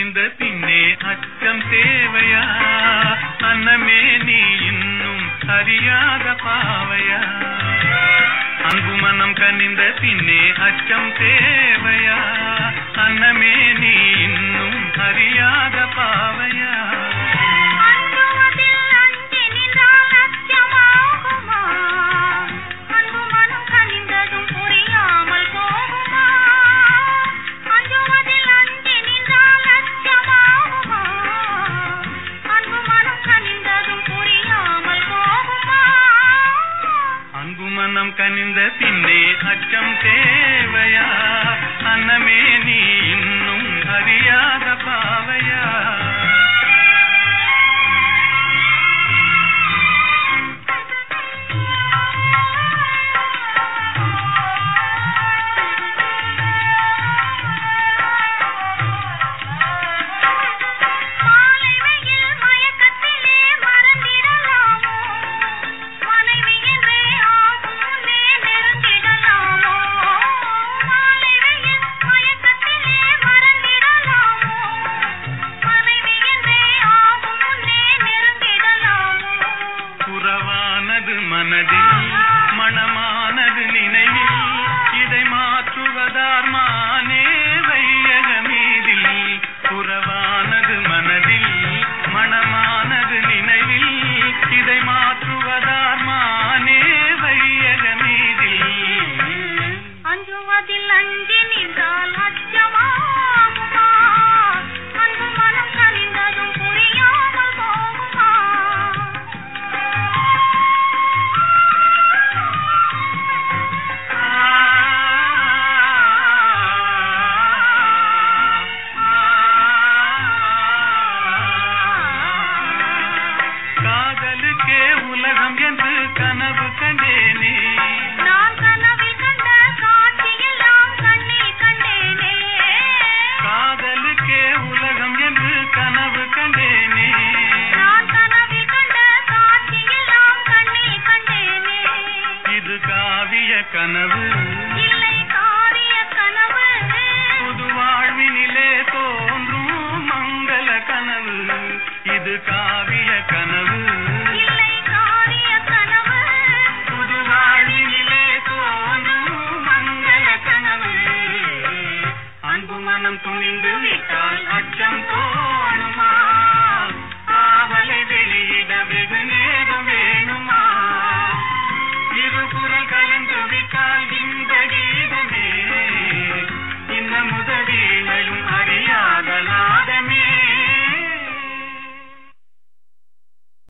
கனிந்த பின்னே அச்சம் தேவையா அன்னமே நீ இன்னும் அறியாத பாவையா அன்பு மனம் கனிந்த பின்னே அச்சம் தேவையா அன்னமே நீ இன்னும் அறியாத பாவையா அஞ்சுவதில் அஞ்சி நின்றால் அச்சமாகுமா? அன்பு மனம் கனிந்ததும் புரியாமல் போகுமா? அஞ்சுவதில் அஞ்சி நின்றால் அச்சமாகுமா? அன்பு மனம் கனிந்ததும் புரியாமல் போகுமா? அன்பு மனம் கனிந்த பின்னே அச்சம் தேவையா அன்னமே நீ இன்னும் அறியாத பாவையா மாலை வெயில் மயக்கத்திலே மறந்திடலாமோ? மனைவி என்றே ஆகும் முன்னே நெருங்கிடலாமோ? மாலை வெயில் மயக்கத்திலே மறந்திடலாமோ? மனைவி என்றே ஆகும் முன்னே நெருங்கிடலாமோ? புறவானது மனதில் மணமானது நினைவில் இதை மாற்றுவதார் மானே வையக மீதில் புறவானது மனதில் மணமானது நினைவில் இதை மாற்றுவதார் மானே வையக மீதில் அஞ்சுவதில் அஞ்சி நின்றால் அச்சமாகுமா? அன்பு மனம் கனிந்ததும் புரியாமல் போகுமா? காதலுக்கே உலகம் என்று கனவு கண்டேனே நான் கனவில் கண்ட காட்சியெல்லாம் கண்ணில் கண்டேனே காதலுக்கே உலகம் என்று கனவு கண்டேனே நான் கனவில் கண்ட காட்சியெல்லாம் கண்ணில் கண்டேனே இது காவிய கனவு இல்லை காரிய கனவு புது வாழ்வினிலே தோன்றும் மங்கள கனவு இது காவிய கனவு இல்லை காரிய கனவு புது வாழ்வினிலே தோன்றும் மங்கள கனவு அன்பு மனம் துணிந்து விட்டால் அச்சம் தோணுமா காவலை வெளியிட வெகு